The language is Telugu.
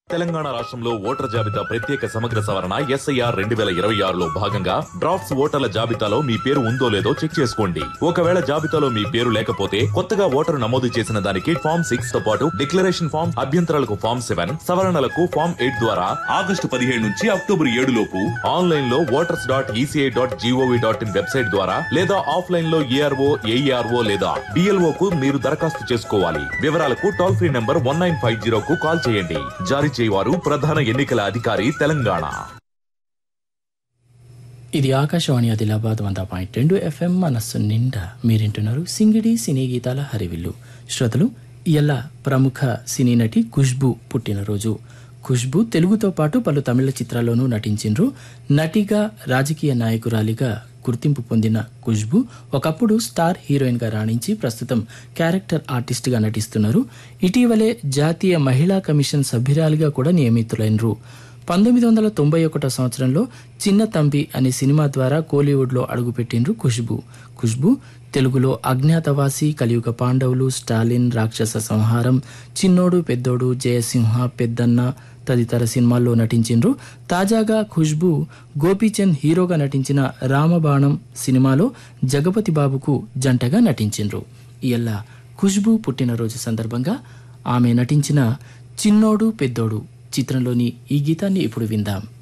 తెలంగాణ రాష్ట్రంలో ఓటర్ల జాబితా ప్రత్యేక సమగ్ర సవరణ ఎస్ఐఆర్ రెండు వేల ఇరవై ఆరులో భాగంగా డ్రాఫ్ట్స్ ఓటర్ల జాబితాలో మీ పేరు ఉందో లేదో చెక్ చేసుకోండి ఒకవేళ జాబితాలో మీ పేరు లేకపోతే కొత్తగా ఓటరు నమోదు చేసిన దానికి ఫామ్ సిక్స్ తో పాటు డిక్లరేషన్ ఫామ్ అభ్యంతరాలకు ఫామ్ సెవెన్ సవరణలకు ఫామ్ ఎయిట్ ద్వారా ఆగస్టు పదిహేడు నుంచి అక్టోబర్ ఏడు లోపు ఆన్లైన్ లో voters dot E C I dot G O V dot in website ద్వారా లేదా ఆఫ్లైన్ లో ఏఆర్ఓ ఏఈఆర్ఓ లేదా డిఎల్ఓ కు మీరు దరఖాస్తు చేసుకోవాలి వివరాలకు toll free number one nine five zero కు కాల్ చేయండి జారీ చేయవారు ప్రధాన ఎన్నికల అధికారి తెలంగాణ ఇది ఆకాశవాణి ఆదిలాబాద్ వంద పాయింట్ రెండు ఎఫ్ఎం మనస్సు నిండా మీరింటున్నారు సింగిడి సినీ గీతాల హరివిల్లు శ్రోతలు ఇలా ప్రముఖ సినీ నటి ఖుష్బు పుట్టినరోజు ఖుష్బు తెలుగుతో పాటు పలు తమిళ చిత్రాల్లోనూ నటించిండ్రు నటిగా రాజకీయ నాయకురాలిగా గుర్తింపు పొందిన ఖుష్బు ఒకప్పుడు స్టార్ హీరోయిన్గా రాణించి ప్రస్తుతం క్యారెక్టర్ ఆర్టిస్ట్గా నటిస్తున్నారు ఇటీవలే జాతీయ మహిళా కమిషన్ సభ్యురాలిగా కూడా నియమితులైనరు పంతొమ్మిది వందల తొంభై ఒకటో సంవత్సరంలో చిన్న తంబి అనే సినిమా ద్వారా కోలీవుడ్లో అడుగుపెట్టిండ్రు ఖుష్బు ఖుష్బు తెలుగులో అజ్ఞాతవాసి కలియుగ పాండవులు స్టాలిన్ రాక్షస సంహారం చిన్నోడు పెద్దోడు జయసింహ పెద్దన్న తదితర సినిమాల్లో నటించిండ్రు తాజాగా ఖుష్బు గోపీచంద్ హీరోగా నటించిన రామబాణం సినిమాలో జగపతి బాబుకు జంటగా నటించిండ్రు ఇయల్ల ఖుష్బు పుట్టినరోజు సందర్భంగా ఆమె నటించిన చిన్నోడు పెద్దోడు చిత్రంలోని ఈ గీతాన్ని ఇప్పుడు విందాం